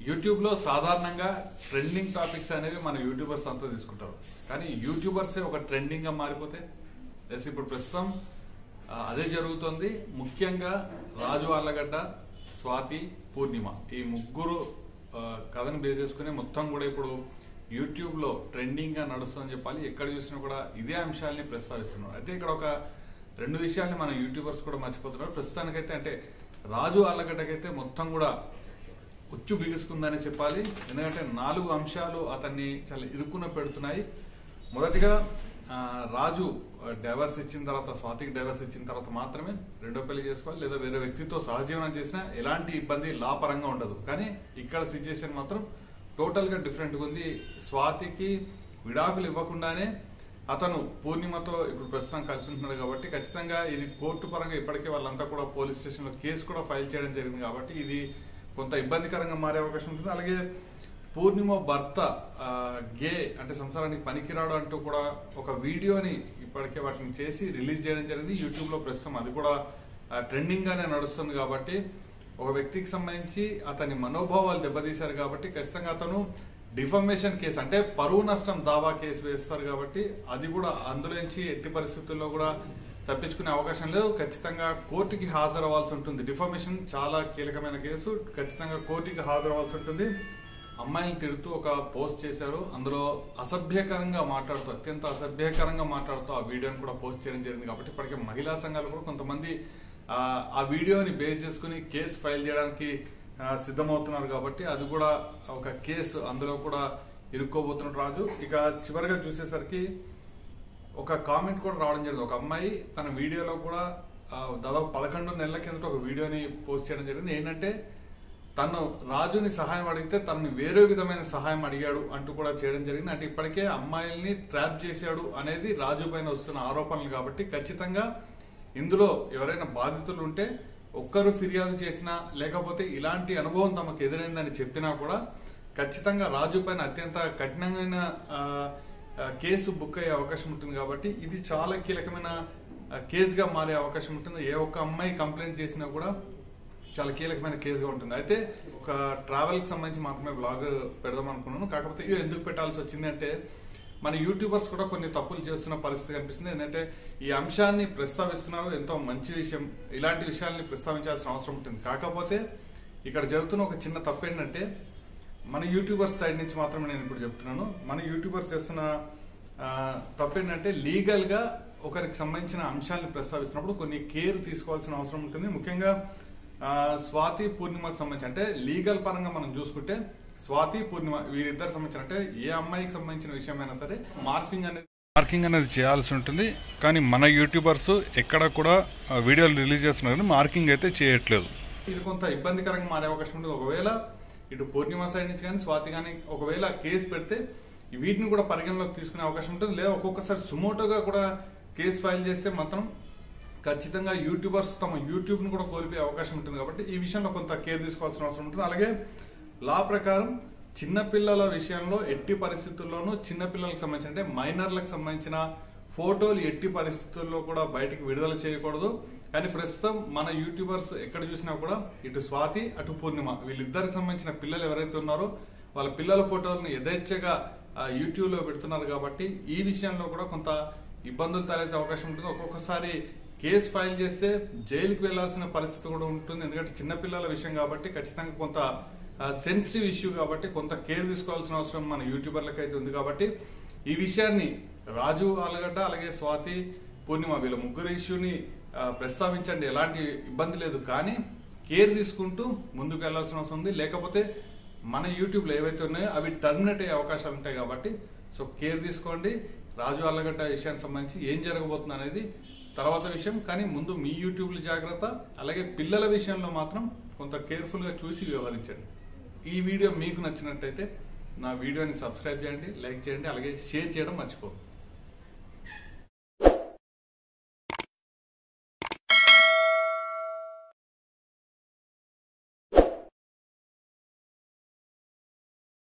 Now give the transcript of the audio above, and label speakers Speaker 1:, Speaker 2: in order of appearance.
Speaker 1: యూట్యూబ్లో సాధారణంగా trending topics అనేవి మన యూట్యూబర్స్ అంతా తీసుకుంటారు కానీ యూట్యూబర్సే ఒక ట్రెండింగ్గా మారిపోతే ఎస్ ఇప్పుడు ప్రస్తుతం ఆ, అదే జరుగుతుంది ముఖ్యంగా రాజు ఆర్లగడ్డ స్వాతి పూర్ణిమ ఈ ముగ్గురు ఆ, కథను బేస్ చేసుకుని మొత్తం కూడా ఇప్పుడు యూట్యూబ్లో ట్రెండింగ్గా నడుస్తుందని చెప్పాలి ఎక్కడ చూసినా కూడా ఇదే అంశాలని ప్రస్తావిస్తున్నారు అయితే ఇక్కడ ఒక రెండు విషయాల్ని మన యూట్యూబర్స్ కూడా మర్చిపోతున్నారు ప్రస్తుతానికైతే అంటే రాజు ఆర్లగడ్డకైతే మొత్తం కూడా ఉచ్చు బిగుసుకుందని చెప్పాలి ఎందుకంటే నాలుగు అంశాలు అతన్ని చాలా ఇరుకున పెడుతున్నాయి మొదటిగా ఆ, రాజు డైవర్స్ ఇచ్చిన తర్వాత స్వాతికి డైవర్స్ ఇచ్చిన తర్వాత మాత్రమే రెండో పెళ్లి చేసుకోవాలి లేదా వేరే వ్యక్తితో సహజీవనం చేసినా ఎలాంటి ఇబ్బంది లాపరంగా ఉండదు కానీ ఇక్కడ సిచ్యుయేషన్ మాత్రం టోటల్ గా డిఫరెంట్ ఉంది స్వాతికి విడాకులు ఇవ్వకుండానే అతను పూర్ణిమతో ఇప్పుడు ప్రస్తుతం కలిసి ఉంటున్నాడు కాబట్టి ఖచ్చితంగా ఇది కోర్టు పరంగా ఇప్పటికే వాళ్ళంతా కూడా పోలీస్ స్టేషన్ లో కేసు కూడా ఫైల్ చేయడం జరిగింది కాబట్టి ఇది కొంత ఇబ్బందికరంగా మారే అవకాశం ఉంటుంది అలాగే పూర్ణిమ భర్త ఆ, గే అంటే సంసారానికి పనికిరాడు అంటూ కూడా ఒక వీడియోని ఇప్పటికే వాటిని చేసి రిలీజ్ చేయడం జరిగింది యూట్యూబ్ లో ప్రస్తుతం అది కూడా ట్రెండింగ్ గానే నడుస్తుంది కాబట్టి ఒక వ్యక్తికి సంబంధించి అతని మనోభావాలు దెబ్బతీశారు కాబట్టి ఖచ్చితంగా అతను డిఫర్మేషన్ కేసు అంటే పరువు నష్టం దావా కేసు వేస్తారు కాబట్టి అది కూడా అందులోంచి ఎట్టి పరిస్థితుల్లో కూడా తప్పించుకునే అవకాశం లేదు ఖచ్చితంగా కోర్టుకి హాజరవ్వాల్సి ఉంటుంది డిఫర్మేషన్ చాలా కీలకమైన కేసు ఖచ్చితంగా కోర్టుకి హాజరవ్వాల్సి ఉంటుంది అమ్మాయిని తిడుతూ ఒక పోస్ట్ చేశారు అందులో అసభ్యకరంగా మాట్లాడుతూ అత్యంత అసభ్యకరంగా మాట్లాడుతూ ఆ వీడియోని కూడా పోస్ట్ చేయడం జరిగింది కాబట్టి ఇప్పటికే మహిళా సంఘాలు కూడా కొంతమంది ఆ, ఆ వీడియోని బేస్ చేసుకుని కేసు ఫైల్ చేయడానికి ఆ, సిద్ధమవుతున్నారు కాబట్టి అది కూడా ఒక కేసు అందులో కూడా ఇరుక్కోబోతున్నాడు రాజు ఇక చివరిగా చూసేసరికి ఒక కామెంట్ కూడా రావడం జరిగింది ఒక అమ్మాయి తన వీడియోలో కూడా ఆ, దాదాపు పదకొండు నెలల కిందట ఒక వీడియోని పోస్ట్ చేయడం జరిగింది ఏంటంటే తను రాజుని సహాయం అడిగితే తనని వేరే విధమైన సహాయం అడిగాడు అంటూ కూడా చేయడం జరిగింది అంటే ఇప్పటికే అమ్మాయిల్ని ట్రాప్ చేశాడు అనేది రాజు పైన వస్తున్న ఆరోపణలు కాబట్టి ఖచ్చితంగా ఇందులో ఎవరైనా బాధితులు ఉంటే ఒక్కరు ఫిర్యాదు చేసినా లేకపోతే ఇలాంటి అనుభవం తమకు ఎదురైందని చెప్పినా కూడా ఖచ్చితంగా రాజు పైన అత్యంత కఠినమైన ఆ, ఆ, కేసు బుక్ అయ్యే అవకాశం ఉంటుంది కాబట్టి ఇది చాలా కీలకమైన ఆ, కేసుగా మారే అవకాశం ఉంటుంది ఏ ఒక్క అమ్మాయి కంప్లైంట్ చేసినా కూడా చాలా కీలకమైన కేసుగా ఉంటుంది అయితే ఒక ట్రావెల్ కి సంబంధించి మాత్రమే బ్లాగ్ పెడదాం అనుకున్నాను కాకపోతే ఇది ఎందుకు పెట్టాల్సి వచ్చింది అంటే మన యూట్యూబర్స్ కూడా కొన్ని తప్పులు చేస్తున్న పరిస్థితి కనిపిస్తుంది ఏంటంటే ఈ అంశాన్ని ప్రస్తావిస్తున్నారు ఎంతో మంచి విషయం ఇలాంటి విషయాల్ని ప్రస్తావించాల్సిన అవసరం ఉంటుంది కాకపోతే ఇక్కడ జరుగుతున్న ఒక చిన్న తప్పు ఏంటంటే మన యూట్యూబర్స్ సైడ్ నుంచి మాత్రమే నేను ఇప్పుడు చెప్తున్నాను మన యూట్యూబర్స్ చేస్తున్న ఆ, తప్పు ఏంటంటే లీగల్ గా ఒకరికి సంబంధించిన అంశాలను ప్రస్తావిస్తున్నప్పుడు కొన్ని కేర్ తీసుకోవాల్సిన అవసరం ఉంటుంది ముఖ్యంగా ఆ, స్వాతి పూర్ణిమకు సంబంధించి అంటే లీగల్ పరంగా మనం చూసుకుంటే స్వాతి పూర్ణిమ వీరిద్దరు సంబంధించిన అంటే ఏ అమ్మాయికి సంబంధించిన విషయమైనా సరే మార్ఫింగ్ అనేది మార్కింగ్ అనేది చేయాల్సి ఉంటుంది కానీ మన యూట్యూబర్స్ ఎక్కడ కూడా ఆ, వీడియోలు రిలీజ్ చేస్తున్నారు కానీ మార్కింగ్ అయితే చేయట్లేదు ఇది కొంత ఇబ్బందికరంగా మారే అవకాశం ఉంటుంది ఒకవేళ ఇటు పూర్ణిమ సైడ్ నుంచి కానీ స్వాతి కానీ ఒకవేళ కేసు పెడితే వీటిని కూడా పరిగణలోకి తీసుకునే అవకాశం ఉంటుంది లేదా ఒక్కొక్కసారి సుమోటోగా కూడా కేసు ఫైల్ చేస్తే మాత్రం ఖచ్చితంగా యూట్యూబర్స్ తమ యూట్యూబ్ ని కూడా కోల్పోయే అవకాశం ఉంటుంది కాబట్టి ఈ విషయంలో కొంత కేర్ తీసుకోవాల్సిన అవసరం ఉంటుంది అలాగే లా ప్రకారం చిన్నపిల్లల విషయంలో ఎట్టి పరిస్థితుల్లోనూ చిన్నపిల్లలకు సంబంధించిన అంటే మైనర్లకు సంబంధించిన ఫోటోలు ఎట్టి పరిస్థితుల్లో కూడా బయటికి విడుదల చేయకూడదు కానీ ప్రస్తుతం మన యూట్యూబర్స్ ఎక్కడ చూసినా కూడా ఇటు స్వాతి అటు పూర్ణిమ వీళ్ళిద్దరికి సంబంధించిన పిల్లలు ఎవరైతే ఉన్నారో వాళ్ళ పిల్లల ఫోటోలను యథేచ్ఛగా ఆ, యూట్యూబ్ లో పెడుతున్నారు కాబట్టి ఈ విషయంలో కూడా కొంత ఇబ్బందులు తలెత్తే అవకాశం ఉంటుంది ఒక్కొక్కసారి కేసు ఫైల్ చేస్తే జైలుకి వెళ్లాల్సిన పరిస్థితి కూడా ఉంటుంది ఎందుకంటే చిన్నపిల్లల విషయం కాబట్టి ఖచ్చితంగా కొంత సెన్సిటివ్ ఇష్యూ కాబట్టి కొంత కేర్ తీసుకోవాల్సిన అవసరం మన యూట్యూబర్లకు అయితే ఉంది కాబట్టి ఈ విషయాన్ని రాజు ఆలగడ్డ అలాగే స్వాతి పూర్ణిమ వీళ్ళ ముగ్గురు ఇష్యూని ఆ, ప్రస్తావించండి ఎలాంటి ఇబ్బంది లేదు కానీ కేర్ తీసుకుంటూ ముందుకు వెళ్లాల్సిన అవసరం ఉంది లేకపోతే మన యూట్యూబ్లో ఏవైతే ఉన్నాయో అవి టర్మినేట్ అయ్యే అవకాశాలు ఉంటాయి కాబట్టి సో కేర్ తీసుకోండి రాజు అల్లగడ్డ విషయానికి సంబంధించి ఏం జరగబోతుంది అనేది తర్వాత విషయం కానీ ముందు మీ యూట్యూబ్లో జాగ్రత్త అలాగే పిల్లల విషయంలో మాత్రం కొంత కేర్ఫుల్గా చూసి వ్యవహరించండి ఈ వీడియో మీకు నచ్చినట్టయితే నా వీడియోని సబ్స్క్రైబ్ చేయండి లైక్ చేయండి అలాగే షేర్ చేయడం మర్చిపోదు